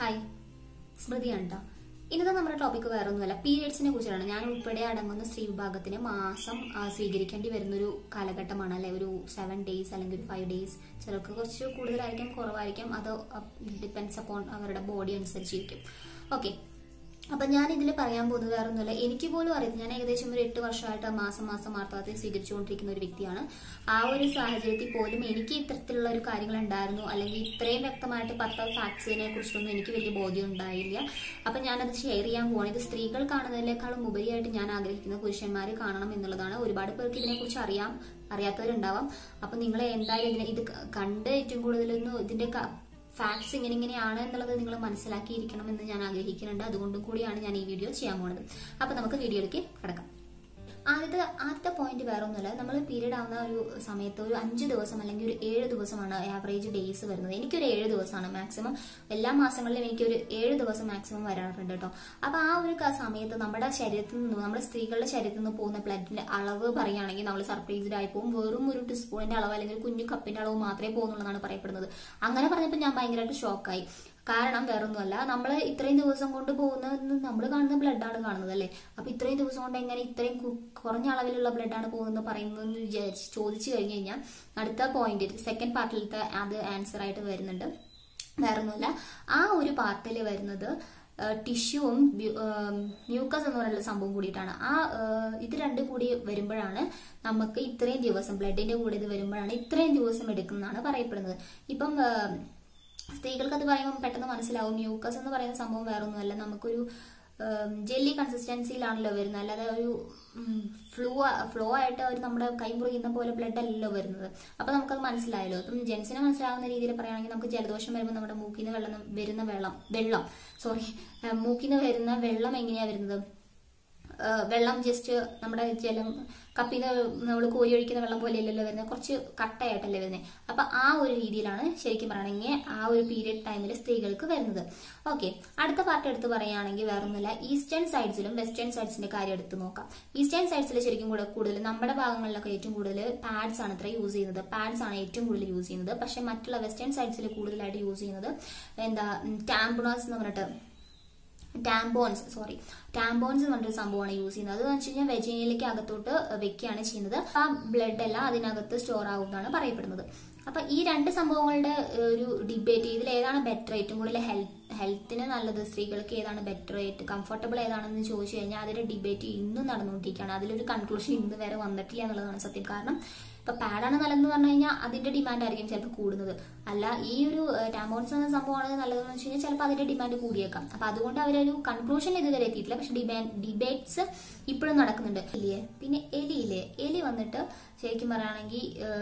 hi സ്മൃതിയാണ് കേട്ടോ ഇന്നത്തെ നമ്മുടെ ടോപ്പിക് വേറെ ഒന്നുമല്ല പീരിയഡ്സിനെ കുറിച്ചാണ് ഞാൻ ഉൾപ്പെടെ അടങ്ങുന്ന സ്ത്രീ വിഭാഗത്തിന് മാസം ആ, സ്വീകരിക്കേണ്ടി വരുന്നൊരു കാലഘട്ടമാണ് അല്ലെ ഒരു സെവൻ ഡേയ്സ് അല്ലെങ്കിൽ ഒരു ഫൈവ് ഡേയ്സ് ചിലർക്ക് കുറച്ച് കൂടുതലായിരിക്കും കുറവായിരിക്കും അത് ഡിപ്പെൻസ് അപ്പോൺ അവരുടെ ബോഡി അനുസരിച്ചിരിക്കും ഓക്കെ അപ്പൊ ഞാൻ ഇതിൽ പറയാൻ പോകുന്നത് വേറെ ഒന്നുമില്ല എനിക്ക് പോലും അറിയില്ല ഞാൻ ഏകദേശം ഒരു എട്ട് വർഷമായിട്ട് മാസം മാസം മാർത്താവത്തെ സ്വീകരിച്ചുകൊണ്ടിരിക്കുന്ന ഒരു വ്യക്തിയാണ് ആ ഒരു സാഹചര്യത്തിൽ പോലും എനിക്ക് ഇത്തരത്തിലുള്ള ഒരു കാര്യങ്ങൾ ഉണ്ടായിരുന്നു അല്ലെങ്കിൽ ഇത്രയും വ്യക്തമായിട്ട് പത്ത് ഫാക്ട്സിനെ കുറിച്ചൊന്നും എനിക്ക് വലിയ ബോധ്യം ഉണ്ടായില്ല അപ്പൊ ഞാനത് ഷെയർ ചെയ്യാൻ പോവാണ് ഇത് സ്ത്രീകൾ കാണുന്നതിനേക്കാളും ഉപരിയായിട്ട് ഞാൻ ആഗ്രഹിക്കുന്ന പുരുഷന്മാർ കാണണം എന്നുള്ളതാണ് ഒരുപാട് പേർക്ക് ഇതിനെക്കുറിച്ച് അറിയാം അറിയാത്തവരുണ്ടാവാം അപ്പൊ നിങ്ങൾ എന്തായാലും ഇതിനെ ഇത് കണ്ട് ഏറ്റവും കൂടുതലൊന്നും ഇതിന്റെ ക- ഫാക്ട്സ് ഇങ്ങനെ ഇങ്ങനെയാണ് എന്നുള്ളത് നിങ്ങൾ മനസ്സിലാക്കിയിരിക്കണം എന്ന് ഞാൻ ആഗ്രഹിക്കുന്നുണ്ട് അതുകൊണ്ടും കൂടിയാണ് ഞാൻ ഈ വീഡിയോ ചെയ്യാൻ പോകുന്നത് അപ്പൊ നമുക്ക് വീഡിയോയിലേക്ക് കിടക്കാം ആദ്യത്തെ ആദ്യത്തെ പോയിന്റ് വേറെ ഒന്നുമല്ല നമ്മൾ പീരീഡ് ആവുന്ന ഒരു സമയത്ത് ഒരു അഞ്ച് ദിവസം അല്ലെങ്കിൽ ഒരു ഏഴ് ദിവസമാണ് ആവറേജ് ഡേയ്സ് വരുന്നത് എനിക്കൊരു ഏഴ് ദിവസമാണ് മാക്സിമം എല്ലാ മാസങ്ങളിലും എനിക്കൊരു ഏഴ് ദിവസം മാക്സിമം വരാറുണ്ട് കേട്ടോ അപ്പൊ ആ ഒരു ക- സമയത്ത് നമ്മുടെ ശരീരത്തിൽ നിന്ന് നമ്മുടെ സ്ത്രീകളുടെ ശരീരത്തിൽ നിന്ന് പോകുന്ന ബ്ലഡിന്റെ അളവ് പറയുകയാണെങ്കിൽ നമ്മൾ സർപ്രൈസ്ഡ് ആയി പോകും വെറും ഒരു ടീസ്പൂണിന്റെ അളവ് അല്ലെങ്കിൽ ഒരു കുഞ്ഞു കപ്പിന്റെ അളവ് മാത്രമേ പോകുന്നുള്ളതാണ് പറയപ്പെടുന്നത് അങ്ങനെ പറഞ്ഞപ്പോൾ ഞാൻ ഭയങ്കരമായിട്ട് ഷോക്കായി കാരണം വേറൊന്നുമല്ല നമ്മൾ ഇത്രയും ദിവസം കൊണ്ട് പോകുന്നത് നമ്മൾ കാണുന്ന ബ്ലഡാണ് കാണുന്നത് അല്ലേ അപ്പൊ ഇത്രയും ദിവസം കൊണ്ട് എങ്ങനെ ഇത്രയും കു- കുറഞ്ഞ അളവിലുള്ള ബ്ലഡാണ് പോകുന്നത് പറയുന്നതെന്ന് വിചാരിച്ച് ചോദിച്ചു കഴിഞ്ഞു കഴിഞ്ഞാൽ അടുത്ത പോയിന്റ് സെക്കൻഡ് പാർട്ടിലത്തെ അത് ആൻസർ ആയിട്ട് വരുന്നുണ്ട് വേറൊന്നുമല്ല ആ ഒരു പാർട്ടിൽ വരുന്നത് ടിഷ്യൂവും മ്യൂക്കസ് എന്ന് പറയുന്ന സംഭവം കൂടിയിട്ടാണ് ആ ആ, ഇത് രണ്ടും കൂടി വരുമ്പോഴാണ് നമുക്ക് ഇത്രയും ദിവസം ബ്ലഡിന്റെ കൂടെ ഇത് വരുമ്പോഴാണ് ഇത്രയും ദിവസം എടുക്കുന്നതാണ് പറയപ്പെടുന്നത് ഇപ്പം ആ, സ്ത്രീകൾക്ക് അത് പറയുമ്പോൾ പെട്ടെന്ന് മനസ്സിലാവും മ്യൂക്കസ് എന്ന് പറയുന്ന സംഭവം വേറൊന്നുമല്ല നമുക്കൊരു ജെല്ലി കൺസിസ്റ്റൻസിയിലാണല്ലോ വരുന്നത് അല്ലാതെ ഒരു ഫ്ലോ ഫ്ലോ ആയിട്ട് ഒരു നമ്മുടെ കൈ മുറിയുന്ന പോലെ ബ്ലഡ് അല്ലല്ലോ വരുന്നത് അപ്പൊ നമുക്കത് മനസ്സിലായല്ലോ ഇപ്പം ജെൻസിനെ മനസ്സിലാവുന്ന രീതിയിൽ പറയുകയാണെങ്കിൽ നമുക്ക് ജലദോഷം വരുമ്പോൾ നമ്മുടെ മൂക്കിൽ നിന്ന് വെള്ളം വരുന്ന വെള്ളം വെള്ളം സോറി മൂക്കിൽ നിന്ന് വരുന്ന വെള്ളം എങ്ങനെയാ വരുന്നത് ആ, വെള്ളം ജസ്റ്റ് നമ്മുടെ ജലം കപ്പിന്ന് നമ്മൾ കോരി ഒഴിക്കുന്ന വെള്ളം പോലെയല്ലല്ലോ വരുന്നത് കുറച്ച് കട്ടയായിട്ടല്ലേ വരുന്നത് അപ്പൊ ആ ഒരു രീതിയിലാണ് ശരിക്കും പറയണമെങ്കിൽ ആ ഒരു പീരിയഡ് ടൈമിൽ സ്ത്രീകൾക്ക് വരുന്നത് ഓക്കെ അടുത്ത പാർട്ട് എടുത്ത് പറയുകയാണെങ്കിൽ വേറൊന്നുമില്ല ഈസ്റ്റേൺ സൈഡ്സിലും വെസ്റ്റേൺ സൈഡ്സിന്റെ കാര്യം എടുത്ത് നോക്കാം ഈസ്റ്റേൺ സൈഡ്സിൽ ശരിക്കും കൂടെ കൂടുതൽ നമ്മുടെ ഭാഗങ്ങളിലൊക്കെ ഏറ്റവും കൂടുതൽ പാഡ്സ് ആണ് ഇത്ര യൂസ് ചെയ്യുന്നത് പാഡ്സ് ആണ് ഏറ്റവും കൂടുതൽ യൂസ് ചെയ്യുന്നത് പക്ഷെ മറ്റുള്ള വെസ്റ്റേൺ സൈഡ്സിൽ കൂടുതലായിട്ട് യൂസ് ചെയ്യുന്നത് എന്താ ടാംബുണാസ് എന്ന് പറഞ്ഞിട്ട് ടാംബോൺസ് സോറി ടാംബോൺസ് എന്ന് പറഞ്ഞൊരു സംഭവമാണ് യൂസ് ചെയ്യുന്നത് അതെന്ന് വെച്ച് കഴിഞ്ഞാൽ വെജിനയിലേക്ക് അകത്തോട്ട് വെക്കുകയാണ് ചെയ്യുന്നത് ആ ബ്ലഡ് എല്ലാം അതിനകത്ത് സ്റ്റോർ ആവുമെന്നാണ് പറയപ്പെടുന്നത് അപ്പൊ ഈ രണ്ട് സംഭവങ്ങളുടെ ഏഹ്, ഒരു ഡിബേറ്റ് ഇതിൽ ഏതാണ് ബെറ്റർ ഏറ്റവും കൂടുതൽ ഹെൽത്ത് ഹെൽത്തിന് നല്ലത് സ്ത്രീകൾക്ക് ഏതാണ് ബെറ്റർ ആയിട്ട് കംഫർട്ടബിൾ ഏതാണെന്ന് ചോദിച്ചു കഴിഞ്ഞാൽ അതിന്റെ ഡിബേറ്റ് ഇന്നും നടന്നുകൊണ്ടിരിക്കുകയാണ് അതിലൊരു കൺക്ലൂഷൻ ഇന്ന് വരെ വന്നിട്ടില്ല എന്നുള്ളതാണ് സത്യം കാരണം ഇപ്പൊ പാഡാണ് നല്ലതെന്ന് പറഞ്ഞു കഴിഞ്ഞാൽ അതിന്റെ ഡിമാൻഡ് ആയിരിക്കും ചിലപ്പോൾ കൂടുന്നത് അല്ല ഈ ഒരു ടാമോൺസ് എന്ന സംഭവമാണ് നല്ലതെന്ന് വെച്ച് കഴിഞ്ഞാൽ ചിലപ്പോൾ അതിന്റെ ഡിമാൻഡ് കൂടിയേക്കാം അപ്പൊ അതുകൊണ്ട് അവരൊരു കൺക്ലൂഷൻ ഇതുവരെ എത്തിയിട്ടില്ല പക്ഷെ ഡിബേറ്റ്സ് ഇപ്പോഴും നടക്കുന്നുണ്ട് എലിയെ പിന്നെ എലിയില്ലേ എലി വന്നിട്ട് ശരിക്കും പറയുകയാണെങ്കിൽ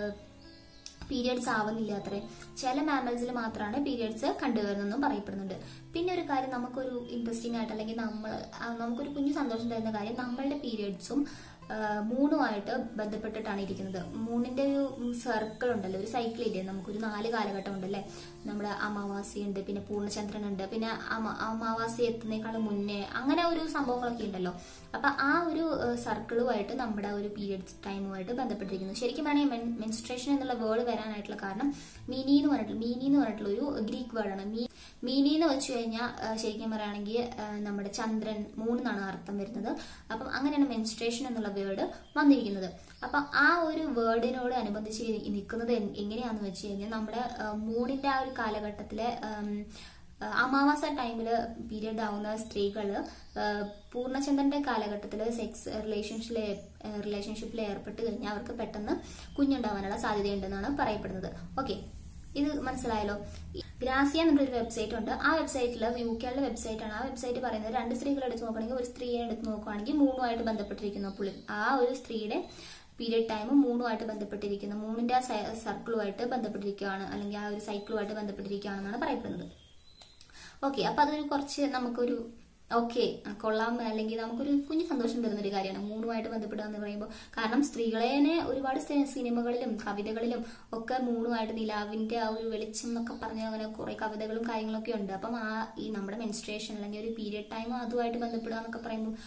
പീരിയഡ്സ് ആവുന്നില്ല അത്രേ ചില മാമൽസിൽ മാത്രമാണ് പീരിയഡ്സ് കണ്ടുവരുന്നെന്നും പറയപ്പെടുന്നുണ്ട് പിന്നെ ഒരു കാര്യം നമുക്കൊരു ഇൻട്രസ്റ്റിംഗ് ആയിട്ട് അല്ലെങ്കിൽ നമ്മൾ ആ, നമുക്കൊരു കുഞ്ഞു സന്തോഷം തരുന്ന കാര്യം നമ്മളുടെ പീരിയഡ്സും മൂണുമായിട്ട് ബന്ധപ്പെട്ടിട്ടാണ് ഇരിക്കുന്നത് മൂണിന്റെ ഒരു സർക്കിൾ ഉണ്ടല്ലോ ഒരു സൈക്കിൾ ഇല്ലേ നമുക്കൊരു നാല് കാലഘട്ടം ഉണ്ടല്ലേ നമ്മുടെ അമാവാസി ഉണ്ട് പിന്നെ പൂർണ്ണചന്ദ്രൻ ഉണ്ട് പിന്നെ അമ- അമാവാസി എത്തുന്നേക്കാളും മുന്നേ അങ്ങനെ ഒരു സംഭവങ്ങളൊക്കെ ഉണ്ടല്ലോ അപ്പൊ ആ ഒരു സർക്കിളുമായിട്ട് നമ്മുടെ ഒരു പീരിയഡ്സ് ടൈമുമായിട്ട് ബന്ധപ്പെട്ടിരിക്കുന്നു ശരിക്കും പറയുകയാണെങ്കിൽ മെൻസ്ട്രേഷൻ എന്നുള്ള വേർഡ് വരാനായിട്ടുള്ള കാരണം മീനി എന്ന് പറഞ്ഞിട്ടുള്ള മീനി എന്ന് പറഞ്ഞിട്ടുള്ള ഒരു ഗ്രീക്ക് വേർഡാണ് മീ മീനി എന്ന് വെച്ച് കഴിഞ്ഞാൽ ശരിക്കും പറയുകയാണെങ്കിൽ ആ, നമ്മുടെ ചന്ദ്രൻ മൂന്നെന്നാണ് അർത്ഥം വരുന്നത് അപ്പം അങ്ങനെയാണ് മെൻസ്ട്രേഷൻ എന്നുള്ള വേർഡ് വന്നിരിക്കുന്നത് അപ്പൊ ആ ഒരു വേർഡിനോട് അനുബന്ധിച്ച് നിൽക്കുന്നത് എ- എങ്ങനെയാന്ന് വെച്ച് കഴിഞ്ഞാൽ നമ്മുടെ ആ, മൂണിന്റെ ആ ഒരു കാലഘട്ടത്തിലെ ആം, ആ, അമാവാസ ടൈമില് പീരിയഡ് ആവുന്ന സ്ത്രീകള് ആ, പൂർണ്ണചന്ദ്രന്റെ കാലഘട്ടത്തിൽ സെക്സ് റിലേഷൻഷിപ്പിൽ റിലേഷൻഷിപ്പിൽ ഏർപ്പെട്ട് കഴിഞ്ഞാൽ അവർക്ക് പെട്ടെന്ന് കുഞ്ഞുണ്ടാവാനുള്ള സാധ്യതയുണ്ടെന്നാണ് പറയപ്പെടുന്നത് ഓക്കെ ഇത് മനസ്സിലായല്ലോ ഗ്രാസിയ എന്നൊരു വെബ്സൈറ്റ് ഉണ്ട് ആ വെബ്സൈറ്റിൽ യു കെയുടെ വെബ്സൈറ്റ് ആണ് ആ വെബ്സൈറ്റ് പറയുന്നത് രണ്ട് സ്ത്രീകൾ എടുത്ത് നോക്കുകയാണെങ്കിൽ ഒരു സ്ത്രീയെ എടുത്ത് നോക്കുകയാണെങ്കിൽ മൂന്നുമായിട്ട് ബന്ധപ്പെട്ടിരിക്കുന്ന പുള്ളി ആ ഒരു സ്ത്രീയുടെ പീരിയഡ് ടൈം മൂന്നുമായിട്ട് ബന്ധപ്പെട്ടിരിക്കുന്നു മൂന്നിന്റെ ആ സർക്കിളുമായിട്ട് ബന്ധപ്പെട്ടിരിക്കുകയാണ് അല്ലെങ്കിൽ ആ ഒരു സൈക്കിളുമായിട്ട് ബന്ധപ്പെട്ടിരിക്കുകയാണെന്നാണ് പറയപ്പെടുന്നത് ഓക്കെ അപ്പൊ അതൊരു കുറച്ച് നമുക്കൊരു ഓക്കെ കൊള്ളാം അല്ലെങ്കിൽ നമുക്കൊരു കുഞ്ഞു സന്തോഷം തരുന്ന ഒരു കാര്യമാണ് മൂന്നുമായിട്ട് ബന്ധപ്പെടുക എന്ന് പറയുമ്പോൾ കാരണം സ്ത്രീകളെ തന്നെ ഒരുപാട് സി- സിനിമകളിലും കവിതകളിലും ഒക്കെ മൂന്നുമായിട്ട് നിലാവിന്റെ ആ ഒരു വെളിച്ചം എന്നൊക്കെ പറഞ്ഞ അങ്ങനെ കുറെ കവിതകളും കാര്യങ്ങളൊക്കെ ഉണ്ട് അപ്പം ആ ഈ നമ്മുടെ മെൻസ്ട്രേഷൻ അല്ലെങ്കിൽ ഒരു പീരിയഡ് ടൈം അതുമായിട്ട് ബന്ധപ്പെടുക എന്നൊക്കെ പറയുമ്പോൾ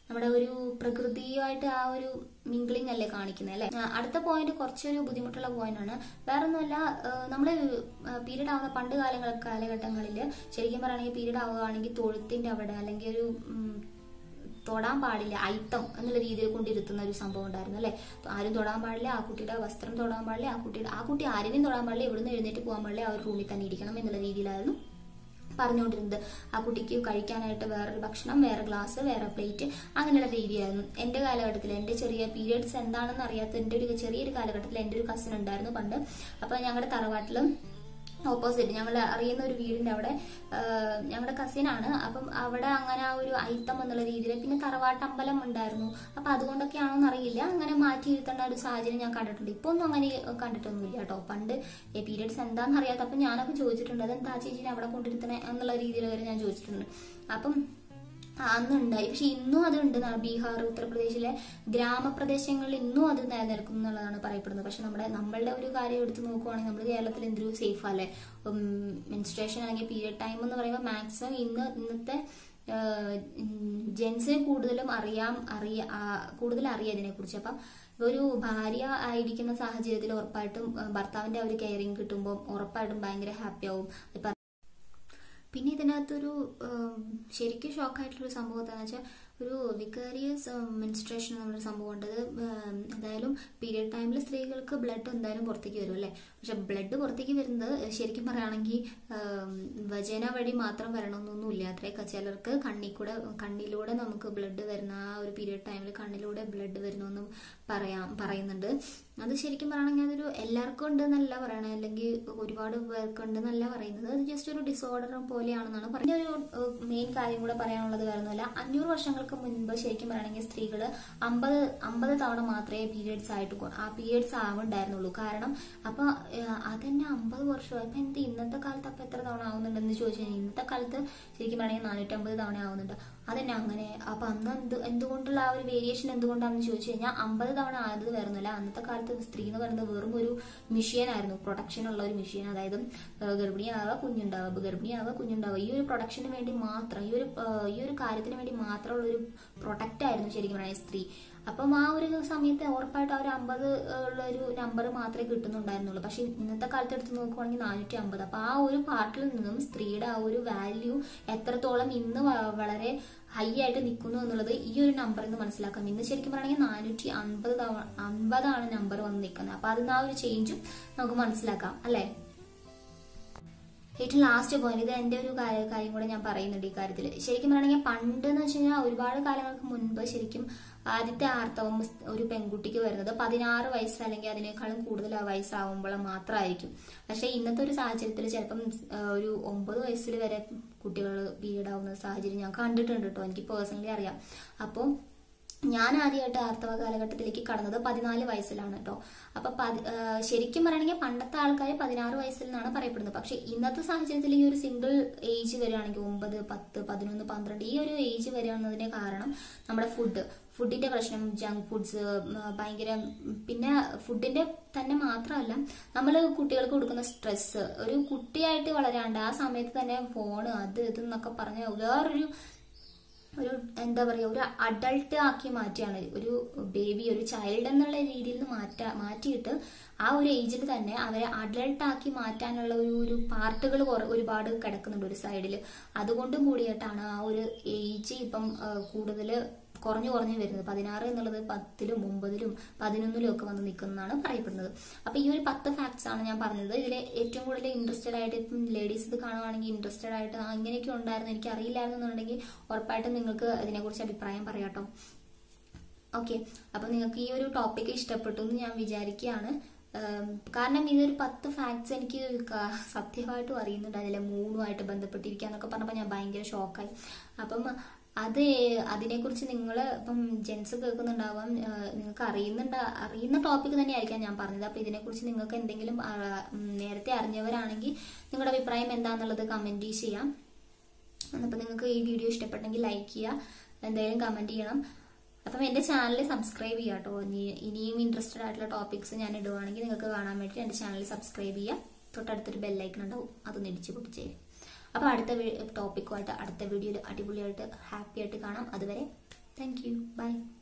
നമ്മുടെ ഒരു പ്രകൃതിയുമായിട്ട് ആ ഒരു മിംഗ്ലിംഗ് അല്ലേ കാണിക്കുന്നത് അല്ലേ ആ, അടുത്ത പോയിന്റ് കുറച്ചൊരു ബുദ്ധിമുട്ടുള്ള പോയിന്റ് ആണ് വേറെ ഒന്നുമല്ല നമ്മൾ പീരീഡ് ആവുന്ന പണ്ട് കാലങ്ങൾ കാലഘട്ടങ്ങളിൽ ശരിക്കും പറയുകയാണെങ്കിൽ പീരീഡ് ആവുകയാണെങ്കിൽ തൊഴുത്തിന്റെ അവിടെ അല്ലെങ്കിൽ ഒരു ഉം, തൊടാൻ പാടില്ല അയിത്തം എന്നുള്ള രീതിയിൽ കൊണ്ടിരുത്തുന്ന ഒരു സംഭവം ഉണ്ടായിരുന്നു അല്ലെ ആരും തൊടാൻ പാടില്ല ആ കുട്ടിയുടെ വസ്ത്രം തൊടാൻ പാടില്ല ആ കുട്ടിയുടെ ആ കുട്ടി ആരെയും തൊടാൻ പാടില്ല ഇവിടുന്ന് എഴുന്നേറ്റ് പോകാൻ പാടില്ല ആ ഒരു റൂമിൽ തന്നെ ഇരിക്കണം എന്നുള്ള രീതിയിലായിരുന്നു പറഞ്ഞുകൊണ്ടിരുന്നത് ആ കുട്ടിക്ക് കഴിക്കാനായിട്ട് വേറൊരു ഭക്ഷണം വേറെ ഗ്ലാസ് വേറെ പ്ലേറ്റ് അങ്ങനെയുള്ള രീതിയായിരുന്നു എൻ്റെ കാലഘട്ടത്തിൽ എൻ്റെ ചെറിയ പീരിയഡ്സ് എന്താണെന്ന് അറിയാത്ത എൻ്റെ ഒരു ചെറിയൊരു കാലഘട്ടത്തിൽ എൻ്റെ ഒരു കസിൻ ഉണ്ടായിരുന്നു പണ്ട് അപ്പോൾ ഞങ്ങളുടെ തറവാട്ടിലും ഓപ്പോസിറ്റ് ഞങ്ങൾ അറിയുന്ന ഒരു വീടിന്റെ അവിടെ ആഹ്, ഞങ്ങളുടെ കസിനാണ് അപ്പം അവിടെ അങ്ങനെ ആ ഒരു ഐത്തം എന്നുള്ള രീതിയിൽ പിന്നെ തറവാട്ട് അമ്പലം ഉണ്ടായിരുന്നു അപ്പൊ അതുകൊണ്ടൊക്കെയാണോന്ന് അറിയില്ല അങ്ങനെ മാറ്റിയിരുത്തേണ്ട ഒരു സാഹചര്യം ഞാൻ കണ്ടിട്ടുണ്ട് ഇപ്പൊ ഒന്നും അങ്ങനെ കണ്ടിട്ടൊന്നുമില്ല കേട്ടോ പണ്ട് പീരിയഡ്സ് എന്താണെന്ന് അറിയാത്ത അപ്പൊ ഞാനൊക്കെ ചോദിച്ചിട്ടുണ്ട് അതെന്താ ചേച്ചിനെ അവിടെ കൊണ്ടിരുത്തണേ എന്നുള്ള രീതിയിൽ വരെ ഞാൻ ചോദിച്ചിട്ടുണ്ട് അപ്പം ആ, അന്നുണ്ടായി പക്ഷെ ഇന്നും അത് ഉണ്ട് ബീഹാർ ഉത്തർപ്രദേശിലെ ഗ്രാമപ്രദേശങ്ങളിൽ ഇന്നും അത് നിലനിൽക്കും എന്നുള്ളതാണ് പറയപ്പെടുന്നത് പക്ഷെ നമ്മുടെ നമ്മളുടെ ഒരു കാര്യം എടുത്ത് നോക്കുവാണെങ്കിൽ നമ്മൾ കേരളത്തിൽ എന്തൊരു സേഫ് അല്ലേ മെൻസ്ട്രേഷൻ അല്ലെങ്കിൽ പീരിയഡ് ടൈം എന്ന് പറയുമ്പോൾ മാക്സിമം ഇന്ന് ഇന്നത്തെ ജെൻസിന് കൂടുതലും അറിയാം അറിയ ആ, കൂടുതൽ അറിയാം ഇതിനെ കുറിച്ച് അപ്പം ഒരു ഭാര്യ ആയിരിക്കുന്ന സാഹചര്യത്തിൽ ഉറപ്പായിട്ടും ആ, ഭർത്താവിന്റെ ആ ഒരു കെയറിങ് കിട്ടുമ്പോൾ ഉറപ്പായിട്ടും ഭയങ്കര ഹാപ്പി ആവും ഇപ്പൊ പിന്നെ ഇതിനകത്തൊരു ഉം, ശരിക്കും ഷോക്കായിട്ടുള്ളൊരു സംഭവം എന്താണെന്ന് വെച്ചാൽ ഒരു വിക്കാരിയസ് മെൻസ്ട്രേഷൻ എന്നുള്ളൊരു സംഭവം ഉണ്ട് അത് ഉം, എന്തായാലും പീരിയഡ് ടൈമിൽ സ്ത്രീകൾക്ക് ബ്ലഡ് എന്തായാലും പുറത്തേക്ക് വരും അല്ലേ പക്ഷെ ബ്ലഡ് പുറത്തേക്ക് വരുന്നത് ശരിക്കും പറയുകയാണെങ്കിൽ വജന വഴി മാത്രം വരണമെന്നൊന്നുമില്ല അത്രയൊക്കെ ചിലർക്ക് കണ്ണിൽ കൂടെ കണ്ണിലൂടെ നമുക്ക് ബ്ലഡ് വരുന്ന ആ ഒരു പീരിയഡ് ടൈമിൽ കണ്ണിലൂടെ ബ്ലഡ് വരുന്നെന്നും പറയാം പറയുന്നുണ്ട് അത് ശരിക്കും പറയുകയാണെങ്കിൽ അതൊരു എല്ലാവർക്കും ഉണ്ട് എന്നല്ല പറയണത് അല്ലെങ്കിൽ ഒരുപാട് പേർക്ക് ഉണ്ട് എന്നല്ല പറയുന്നത് അത് ജസ്റ്റ് ഒരു ഡിസോർഡർ പോലെയാണെന്നാണ് പറയുന്നത് ഒരു മെയിൻ കാര്യം കൂടെ പറയാനുള്ളത് വേറെ ഒന്നുമല്ല അഞ്ഞൂറ് വർഷങ്ങൾക്ക് മുൻപ് ശരിക്കും പറയുകയാണെങ്കിൽ സ്ത്രീകൾ അമ്പത് അമ്പത് തവണ മാത്രമേ പീരിയഡ്സ് ആയിട്ട് കൊ- ആ പീരിയഡ്സ് ആവുണ്ടായിരുന്നുള്ളൂ കാരണം അപ്പൊ ഏഹ്, അതന്നെ അമ്പത് വർഷമായി അപ്പൊ എന്ത് ഇന്നത്തെ കാലത്ത് അപ്പൊ എത്ര തവണ ആവുന്നുണ്ടെന്ന് ചോദിച്ചു കഴിഞ്ഞാൽ ഇന്നത്തെ കാലത്ത് ശരിക്കും പറയുകയാണെങ്കിൽ നാനൂറ്റമ്പത് തവണ ആവുന്നുണ്ട് അതന്നെ അങ്ങനെ അപ്പൊ അന്ന് എന്ത് എന്തുകൊണ്ടുള്ള ആ ഒരു വേരിയേഷൻ എന്തുകൊണ്ടാണെന്ന് ചോദിച്ചു കഴിഞ്ഞാൽ അമ്പത് തവണ ആയത് വേറൊന്നുമല്ല അന്നത്തെ കാലത്ത് സ്ത്രീ എന്ന് പറയുന്നത് വെറും ഒരു മിഷ്യൻ ആയിരുന്നു പ്രൊട്ടക്ഷൻ ഉള്ള ഒരു മിഷ്യൻ അതായത് ഏഹ്, ഗർഭിണിയാവുക കുഞ്ഞുണ്ടാവുക ഗർഭിണിയാവുക കുഞ്ഞുണ്ടാവുക ഈ ഒരു പ്രൊട്ടക്ഷന് വേണ്ടി മാത്രം ഈ ഒരു ഏഹ്, ഈ ഒരു കാര്യത്തിന് വേണ്ടി മാത്രമുള്ള ഒരു പ്രൊട്ടക്റ്റ് ആയിരുന്നു ശരിക്കും പറയുന്നത് സ്ത്രീ അപ്പം ആ ഒരു സമയത്ത് ഉറപ്പായിട്ട് ആ ഒരു അമ്പത് ഉള്ള ഒരു നമ്പർ മാത്രമേ കിട്ടുന്നുണ്ടായിരുന്നുള്ളൂ പക്ഷെ ഇന്നത്തെ കാലത്ത് എടുത്ത് നോക്കുവാണെങ്കിൽ നാനൂറ്റി അമ്പത് അപ്പൊ ആ ഒരു പാർട്ടിൽ നിന്നും സ്ത്രീയുടെ ആ ഒരു വാല്യൂ എത്രത്തോളം ഇന്ന് വ- വളരെ ഹൈ ആയിട്ട് നിൽക്കുന്നു എന്നുള്ളത് ഈ ഒരു നമ്പറിൽ നിന്ന് മനസ്സിലാക്കാം ഇന്ന് ശരിക്കും പറയുകയാണെങ്കിൽ നാനൂറ്റി അൻപത് തവണ അൻപതാണ് നമ്പർ വന്ന് നിൽക്കുന്നത് അപ്പൊ അതിന് ആ ഒരു ചേഞ്ചും നമുക്ക് മനസ്സിലാക്കാം അല്ലേ ഏറ്റവും ലാസ്റ്റ് പോയിന്റ് ഇത് എന്റെ ഒരു കാര്യം കാര്യം കൂടെ ഞാൻ പറയുന്നുണ്ട് ഈ കാര്യത്തിൽ ശരിക്കും പറയുകയാണെങ്കിൽ പണ്ട് എന്ന് വെച്ച് കഴിഞ്ഞാൽ ഒരുപാട് കാലങ്ങൾക്ക് മുൻപ് ശരിക്കും ആദ്യത്തെ ആർത്തവം ഒരു പെൺകുട്ടിക്ക് വരുന്നത് പതിനാറ് വയസ്സ് അല്ലെങ്കിൽ അതിനേക്കാളും കൂടുതൽ വയസ്സാവുമ്പോൾ മാത്രമായിരിക്കും പക്ഷെ ഇന്നത്തെ ഒരു സാഹചര്യത്തിൽ ചിലപ്പം ആ, ഒരു ഒമ്പത് വയസ്സിൽ വരെ കുട്ടികൾ പീരീഡ് ആവുന്ന സാഹചര്യം ഞാൻ കണ്ടിട്ടുണ്ട് കേട്ടോ എനിക്ക് പേഴ്സണലി അറിയാം അപ്പോൾ ഞാൻ ആദ്യമായിട്ട് ആർത്തവ കാലഘട്ടത്തിലേക്ക് കടന്നത് പതിനാല് വയസ്സിലാണ് കേട്ടോ അപ്പൊ പതി- ആ, ശരിക്കും പറയുകയാണെങ്കിൽ പണ്ടത്തെ ആൾക്കാർ പതിനാറ് വയസ്സിൽ നിന്നാണ് പറയപ്പെടുന്നത് പക്ഷെ ഇന്നത്തെ സാഹചര്യത്തിൽ ഈ ഒരു സിംഗിൾ ഏജ് വരികയാണെങ്കിൽ ഒമ്പത് പത്ത് പതിനൊന്ന് പന്ത്രണ്ട് ഈ ഒരു ഏജ് വരികയാണെന്നതിന്റെ കാരണം നമ്മുടെ ഫുഡ് ഫുഡിന്റെ പ്രശ്നം ജങ്ക് ഫുഡ്സ് ഭയങ്കര പിന്നെ ഫുഡിന്റെ തന്നെ മാത്രമല്ല നമ്മൾ കുട്ടികൾക്ക് കൊടുക്കുന്ന സ്ട്രെസ് ഒരു കുട്ടിയായിട്ട് വളരാണ്ട് ആ സമയത്ത് തന്നെ ഫോണ് അത് ഇത് എന്നൊക്കെ പറഞ്ഞ വേറൊരു ഒരു എന്താ പറയാ ഒരു അഡൾട്ട് ആക്കി മാറ്റിയാണ് ഒരു ബേബി ഒരു ചൈൽഡ് എന്നുള്ള രീതിയിൽ നിന്ന് മാറ്റാ മാറ്റിയിട്ട് ആ ഒരു ഏജിൽ തന്നെ അവരെ അഡൾട്ട് ആക്കി മാറ്റാനുള്ള ഒരു ഒരു പാർട്ടുകൾ ഒരുപാട് കിടക്കുന്നുണ്ട് ഒരു സൈഡിൽ അതുകൊണ്ടും കൂടിയിട്ടാണ് ആ ഒരു ഏജ് ഇപ്പം കൂടുതൽ കുറഞ്ഞു കുറഞ്ഞു വരുന്നത് പതിനാറ് എന്നുള്ളത് പത്തിലും ഒമ്പതിലും പതിനൊന്നിലും ഒക്കെ വന്ന് നിൽക്കുന്നതാണ് പറയപ്പെടുന്നത് അപ്പൊ ഈ ഒരു പത്ത് ഫാക്ട്സ് ആണ് ഞാൻ പറഞ്ഞത് ഇതിൽ ഏറ്റവും കൂടുതൽ ഇൻട്രസ്റ്റഡ് ആയിട്ട് ഇപ്പം ലേഡീസ് ഇത് കാണുവാണെങ്കിൽ ഇൻട്രസ്റ്റഡ് ആയിട്ട് ആ, ഇങ്ങനെയൊക്കെ ഉണ്ടായിരുന്നു എനിക്ക് അറിയില്ലായിരുന്നു എന്നുണ്ടെങ്കിൽ ഉറപ്പായിട്ടും നിങ്ങൾക്ക് അതിനെക്കുറിച്ച് അഭിപ്രായം പറയാട്ടോ ഓക്കെ അപ്പൊ നിങ്ങൾക്ക് ഈ ഒരു ടോപ്പിക് ഇഷ്ടപ്പെട്ടു എന്ന് ഞാൻ വിചാരിക്കുകയാണ് ഉം, കാരണം ഇതൊരു പത്ത് ഫാക്ട്സ് എനിക്ക് ക- സത്യമായിട്ടും അറിയുന്നുണ്ട് അതിലെ മൂന്നുമായിട്ട് ബന്ധപ്പെട്ടിരിക്കുക എന്നൊക്കെ പറഞ്ഞപ്പോൾ ഞാൻ ഭയങ്കര ഷോക്കായി അപ്പം അത് അതിനെക്കുറിച്ച് നിങ്ങൾ ഇപ്പം ജെൻസ് കേൾക്കുന്നുണ്ടാവാം ആ, നിങ്ങൾക്ക് അറിയുന്നുണ്ട് അറിയുന്ന ടോപ്പിക് തന്നെയായിരിക്കാം ഞാൻ പറഞ്ഞത് അപ്പൊ ഇതിനെക്കുറിച്ച് നിങ്ങൾക്ക് എന്തെങ്കിലും ആ, ഉം, നേരത്തെ അറിഞ്ഞവരാണെങ്കിൽ നിങ്ങളുടെ അഭിപ്രായം എന്താണെന്നുള്ളത് കമന്റ് ചെയ്യാം അപ്പം നിങ്ങൾക്ക് ഈ വീഡിയോ ഇഷ്ടപ്പെട്ടെങ്കിൽ ലൈക്ക് ചെയ്യുക എന്തായാലും കമന്റ് ചെയ്യണം അപ്പം എൻ്റെ ചാനൽ സബ്സ്ക്രൈബ് ചെയ്യുക കേട്ടോ ഇനി ഇനിയും ഇൻട്രസ്റ്റഡ് ആയിട്ടുള്ള ടോപ്പിക്സ് ഞാൻ ഇടുവാണെങ്കിൽ നിങ്ങൾക്ക് കാണാൻ വേണ്ടി എൻ്റെ ചാനൽ സബ്സ്ക്രൈബ് ചെയ്യുക തൊട്ടടുത്തൊരു ബെല്ലൈക്കൺ ഉണ്ടാവും അതൊന്ന് ഇടിച്ച് പൊട്ടിച്ചേ അപ്പോൾ അടുത്ത ടോപ്പിക്കുമായിട്ട് അടുത്ത വീഡിയോയിൽ അടിപൊളിയായിട്ട് ഹാപ്പി ആയിട്ട് കാണാം അതുവരെ താങ്ക് യു ബൈ